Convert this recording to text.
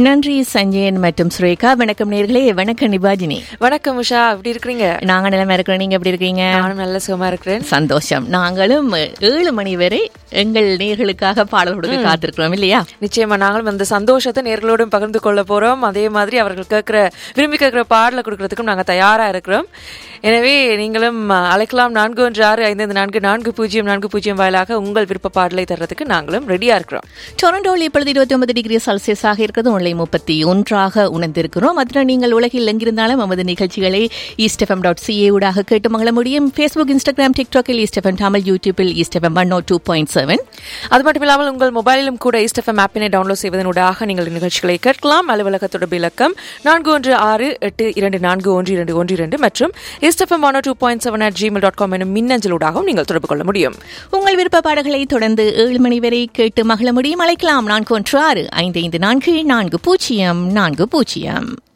நன்றி சஞ்சயன் மற்றும் சுரேகா வணக்கம் நேர்களே வணக்கம் நிபாஜினி வணக்கம் உஷா எப்படி இருக்கிறீங்க நாங்க நிலைமை இருக்கிறோம் நீங்க எப்படி இருக்கீங்க நானும் நல்ல சுகமா இருக்கிறேன் சந்தோஷம் நாங்களும் ஏழு மணி வரை எங்கள் நேர்களுக்காக பாடல் கொடுக்க காத்திருக்கிறோம் இல்லையா நிச்சயமா நாங்களும் அந்த சந்தோஷத்தை நேர்களோடும் பகிர்ந்து கொள்ள போறோம் அதே மாதிரி அவர்கள் கேட்கிற விரும்பி கேட்கிற பாடலை கொடுக்கறதுக்கும் நாங்க தயாரா இருக்கிறோம் எனவே நீங்களும் அழைக்கலாம் நான்கு ஒன்று ஆறு ஐந்து ஐந்து நான்கு நான்கு பூஜ்ஜியம் நான்கு பூஜ்ஜியம் வாயிலாக உங்கள் விருப்ப பாடலை தர்றதுக்கு நாங்களும் ரெடியா இருக்கிறோம் டொரண்டோவில் இப்பொழுது இருபத்தி ஒன்பது டிகிரி செல்சியஸாக இருக்கிறது உங்களை முப்பத்தி ஒன்றாக உணர்ந்திருக்கிறோம் அதில் நீங்கள் உலகில் எங்கிருந்தாலும் நமது நிகழ்ச்சிகளை ஈஸ்ட் எஃப்எம் டாட் சிஏ ஊடாக கேட்டு மகள முடியும் ஃபேஸ்புக் இன்ஸ்டாகிராம் டிக்டாக்கில் ஈஸ்ட் எஃப்எம் தமிழ் யூடியூபில் East FM one two point seven அது மட்டும் இல்லாமல் உங்கள் மொபைலிலும் கூட இஸ்டஃபம் ஆப்பினை டவுன்லோட் செய்வதனூடாக நீங்கள் நிகழ்ச்சிகளை கேட்கலாம் அலுவலக தொடர்பு இலக்கம் நான்கு ஒன்று ஆறு எட்டு இரண்டு நான்கு ஒன்று இரண்டு ஒன்று இரண்டு மற்றும் East FM one two point seven at gmail dot com எனும் மின்னஞ்சலூடாகவும் நீங்கள் தொடர்பு கொள்ள முடியும் உங்கள் விருப்ப பாடல்களை தொடர்ந்து ஏழு மணி வரை கேட்டு மகள முடியும் அழைக்கலாம் நான்கு ஒன்று ஆறு ஐந்து ஐந்து நான்கு நான்கு பூஜ்ஜியம் நான்கு பூஜ்ஜியம்